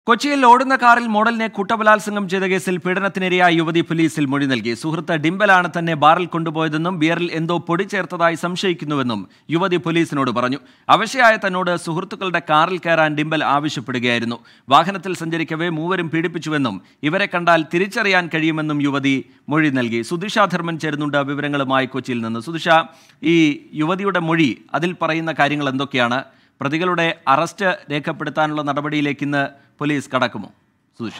കൊച്ചിയിൽ ഓടുന്ന കാറിൽ മോഡലിനെ കുട്ടബലാത്സംഗം ചെയ്ത കേസിൽ പീഡനത്തിനിരയായ യുവതി പോലീസിൽ മൊഴി നൽകി സുഹൃത്ത് ഡിംബലാണ് തന്നെ ബാറിൽ കൊണ്ടുപോയതെന്നും ബിയറിൽ എന്തോ പൊടി ചേർത്തതായി സംശയിക്കുന്നുവെന്നും യുവതി പോലീസിനോട് പറഞ്ഞു അവശയായ തന്നോട് സുഹൃത്തുക്കളുടെ കാറിൽ കയറാൻ ഡിംബൽ ആവശ്യപ്പെടുകയായിരുന്നു വാഹനത്തിൽ സഞ്ചരിക്കവേ മൂവരും പീഡിപ്പിച്ചുവെന്നും ഇവരെ കണ്ടാൽ തിരിച്ചറിയാൻ കഴിയുമെന്നും യുവതി മൊഴി നൽകി സുധിഷ ധർമ്മൻ ചേരുന്നുണ്ട് വിവരങ്ങളുമായി കൊച്ചിയിൽ നിന്ന് സുധിഷ ഈ യുവതിയുടെ മൊഴി അതിൽ പറയുന്ന കാര്യങ്ങൾ എന്തൊക്കെയാണ് പ്രതികളുടെ അറസ്റ്റ് രേഖപ്പെടുത്താനുള്ള നടപടിയിലേക്ക് ഇന്ന് പോലീസ് കടക്കുമോ സുധിഷ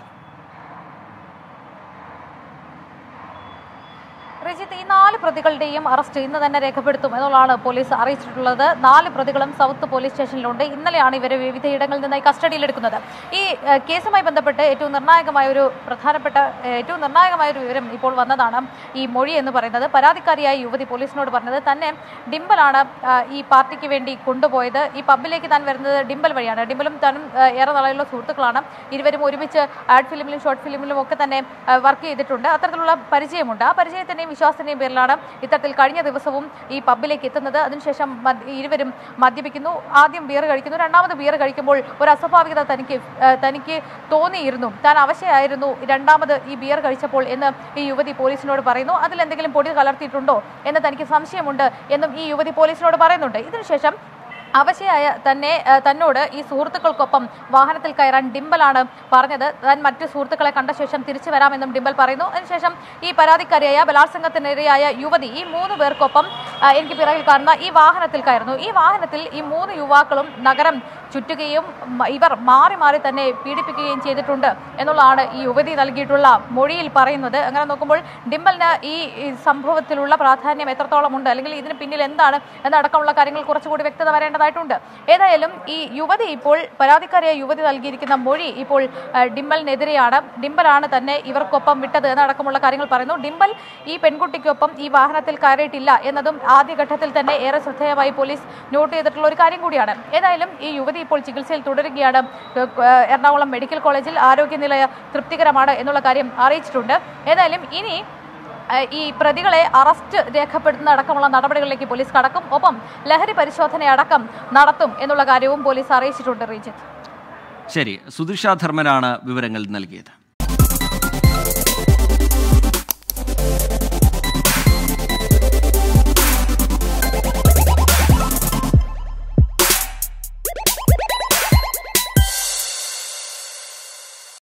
രജിത്ത് ഈ നാല് പ്രതികളുടെയും അറസ്റ്റ് ഇന്ന് തന്നെ രേഖപ്പെടുത്തും എന്നുള്ളതാണ് പോലീസ് അറിയിച്ചിട്ടുള്ളത് നാല് പ്രതികളും സൗത്ത് പോലീസ് സ്റ്റേഷനിലുണ്ട് ഇന്നലെയാണ് ഇവരെ വിവിധ ഇടങ്ങളിൽ നിന്നായി കസ്റ്റഡിയിലെടുക്കുന്നത് ഈ ഏഹ്, കേസുമായി ബന്ധപ്പെട്ട് ഏറ്റവും നിർണായകമായ ഒരു പ്രധാനപ്പെട്ട ഏഹ്, ഏറ്റവും നിർണായകമായ ഒരു വിവരം ഇപ്പോൾ വന്നതാണ് ഈ മൊഴി എന്ന് പറയുന്നത് പരാതിക്കാരിയായ യുവതി പോലീസിനോട് പറഞ്ഞത് തന്നെ ഡിംബലാണ് ആ, ഈ പാർട്ടിക്ക് വേണ്ടി കൊണ്ടുപോയത് ഈ പബ്ബിലേക്ക് താൻ വരുന്നത് ഡിംബൽ വഴിയാണ് ഡിംബലും താനും ആ, ഏറെ നാളെയുള്ള സുഹൃത്തുക്കളാണ് ഇരുവരും ഒരുമിച്ച് ആഡ് ഫിലിമിലും ഷോർട്ട് ഫിലിമിലും ഒക്കെ തന്നെ വർക്ക് ചെയ്തിട്ടുണ്ട് അത്തരത്തിലുള്ള പരിചയമുണ്ട് ആ പരിചയത്തിന്റെയും വിശ്വാസത്തിന്റെയും പേരിലാണ് ഇത്തരത്തിൽ കഴിഞ്ഞ ദിവസവും ഈ പബ്ബിലേക്ക് എത്തുന്നത് അതിനുശേഷം മദ്- ഇരുവരും മദ്യപിക്കുന്നു ആദ്യം ബിയർ കഴിക്കുന്നു രണ്ടാമത് ബിയർ കഴിക്കുമ്പോൾ ഒരു അസ്വാഭാവികത തനിക്ക് ആ, തനിക്ക് തോന്നിയിരുന്നു താൻ അവശയായിരുന്നു രണ്ടാമത് ഈ ബിയർ കഴിച്ചപ്പോൾ എന്ന് ഈ യുവതി പോലീസിനോട് പറയുന്നു അതിൽ എന്തെങ്കിലും പൊടി കലർത്തിയിട്ടുണ്ടോ എന്ന് തനിക്ക് സംശയമുണ്ട് എന്നും ഈ യുവതി പോലീസിനോട് പറയുന്നുണ്ട് ഇതിനുശേഷം അവശയായ തന്നെ ആ, തന്നോട് ഈ സുഹൃത്തുക്കൾക്കൊപ്പം വാഹനത്തിൽ കയറാൻ ഡിംബലാണ് പറഞ്ഞത് താൻ മറ്റു സുഹൃത്തുക്കളെ കണ്ട ശേഷം തിരിച്ചു വരാമെന്നും ഡിംബൽ പറയുന്നു അതിനുശേഷം ഈ പരാതിക്കാരിയായ ബലാത്സംഗത്തിനിരയായ യുവതി ഈ മൂന്ന് പേർക്കൊപ്പം ആ, എനിക്ക് പിറകിൽ കാണുന്ന ഈ വാഹനത്തിൽ കയറുന്നു ഈ വാഹനത്തിൽ ഈ മൂന്ന് യുവാക്കളും നഗരം ചുറ്റുകയും മ- ഇവർ മാറി മാറി തന്നെ പീഡിപ്പിക്കുകയും ചെയ്തിട്ടുണ്ട് എന്നുള്ളതാണ് ഈ യുവതി നൽകിയിട്ടുള്ള മൊഴിയിൽ പറയുന്നത് അങ്ങനെ നോക്കുമ്പോൾ ഡിംബലിന് ഈ ഈ സംഭവത്തിലുള്ള പ്രാധാന്യം എത്രത്തോളം ഉണ്ട് അല്ലെങ്കിൽ ഇതിന് പിന്നിൽ എന്താണ് എന്നടക്കമുള്ള കാര്യങ്ങൾ കുറച്ചുകൂടി വ്യക്തത വരേണ്ടതായിട്ടുണ്ട് ഏതായാലും ഈ യുവതി ഇപ്പോൾ പരാതിക്കാരിയായ യുവതി നൽകിയിരിക്കുന്ന മൊഴി ഇപ്പോൾ ആ, ഡിംബലിനെതിരെയാണ് ഡിംബലാണ് തന്നെ ഇവർക്കൊപ്പം വിട്ടത് എന്നടക്കമുള്ള കാര്യങ്ങൾ പറയുന്നു ഡിംബൽ ഈ പെൺകുട്ടിക്കൊപ്പം ഈ വാഹനത്തിൽ കയറിയിട്ടില്ല എന്നതും ആദ്യഘട്ടത്തിൽ തന്നെ ഏറെ ശ്രദ്ധേയമായി പോലീസ് നോട്ട് ചെയ്തിട്ടുള്ള ഒരു കാര്യം കൂടിയാണ് ഏതായാലും ഈ യുവതി ഇപ്പോൾ ചികിത്സയിൽ തുടരുകയാണ് ഏഹ്, ഏഹ്, എറണാകുളം മെഡിക്കൽ കോളേജിൽ ആരോഗ്യനില തൃപ്തികരമാണ് എന്നുള്ള കാര്യം അറിയിച്ചിട്ടുണ്ട് ഏതായാലും ഇനി ഏഹ്, ഈ പ്രതികളെ അറസ്റ്റ് രേഖപ്പെടുത്തുന്ന അടക്കമുള്ള നടപടികളിലേക്ക് പോലീസ് കടക്കും ഒപ്പം ലഹരി പരിശോധനയടക്കം നടത്തും എന്നുള്ള കാര്യവും പോലീസ് അറിയിച്ചിട്ടുണ്ട് റീജിത്ത് ശരി സുധിഷ ധർമ്മനാണ് വിവരങ്ങൾ നൽകിയത്